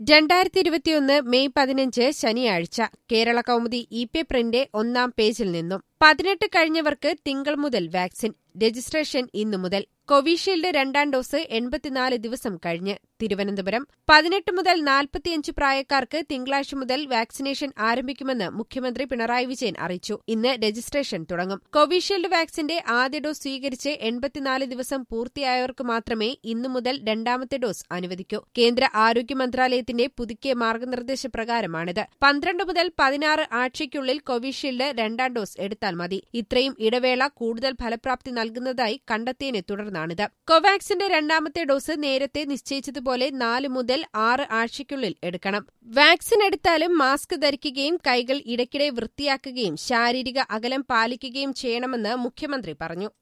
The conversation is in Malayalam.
രണ്ടായിരത്തി ഇരുപത്തിയൊന്ന് മെയ് പതിനഞ്ച് ശനിയാഴ്ച കേരള കൗമുദി ഇ പേപ്പറിന്റെ ഒന്നാം പേജിൽ നിന്നും പതിനെട്ട് കഴിഞ്ഞവർക്ക് തിങ്കൾ മുതൽ വാക്സിൻ രജിസ്ട്രേഷൻ ഇന്നു മുതൽ കോവിഷീൽഡ് രണ്ടാം ഡോസ് എൺപത്തിനാല് ദിവസം കഴിഞ്ഞ് തിരുവനന്തപുരം പതിനെട്ട് മുതൽ നാൽപ്പത്തിയഞ്ച് പ്രായക്കാർക്ക് തിങ്കളാഴ്ച മുതൽ വാക്സിനേഷൻ ആരംഭിക്കുമെന്ന് മുഖ്യമന്ത്രി പിണറായി വിജയൻ അറിയിച്ചു ഇന്ന് രജിസ്ട്രേഷൻ തുടങ്ങും കോവിഷീൽഡ് വാക്സിന്റെ ആദ്യ ഡോസ് സ്വീകരിച്ച് എൺപത്തിനാല് ദിവസം പൂർത്തിയായവർക്ക് മാത്രമേ ഇന്നു മുതൽ രണ്ടാമത്തെ ഡോസ് അനുവദിക്കൂ കേന്ദ്ര ആരോഗ്യ മന്ത്രാലയത്തിന്റെ പുതുക്കിയ മാർഗനിർദ്ദേശപ്രകാരമാണിത് പന്ത്രണ്ട് മുതൽ പതിനാറ് ആഴ്ചയ്ക്കുള്ളിൽ കോവിഷീൽഡ് രണ്ടാം ഡോസ് എടുത്താൽ മതി ഇത്രയും ഇടവേള കൂടുതൽ ഫലപ്രാപ്തി നൽകുന്നതായി കണ്ടെത്തിയതിനെ തുടർന്നാണിത് കോവാക്സിന്റെ രണ്ടാമത്തെ ഡോസ് നേരത്തെ നിശ്ചയിച്ചതുപോലെ നാല് മുതൽ ആറ് ആഴ്ചയ്ക്കുള്ളിൽ എടുക്കണം വാക്സിൻ എടുത്താലും മാസ്ക് ധരിക്കുകയും കൈകൾ ഇടയ്ക്കിടെ വൃത്തിയാക്കുകയും ശാരീരിക അകലം പാലിക്കുകയും ചെയ്യണമെന്ന് മുഖ്യമന്ത്രി പറഞ്ഞു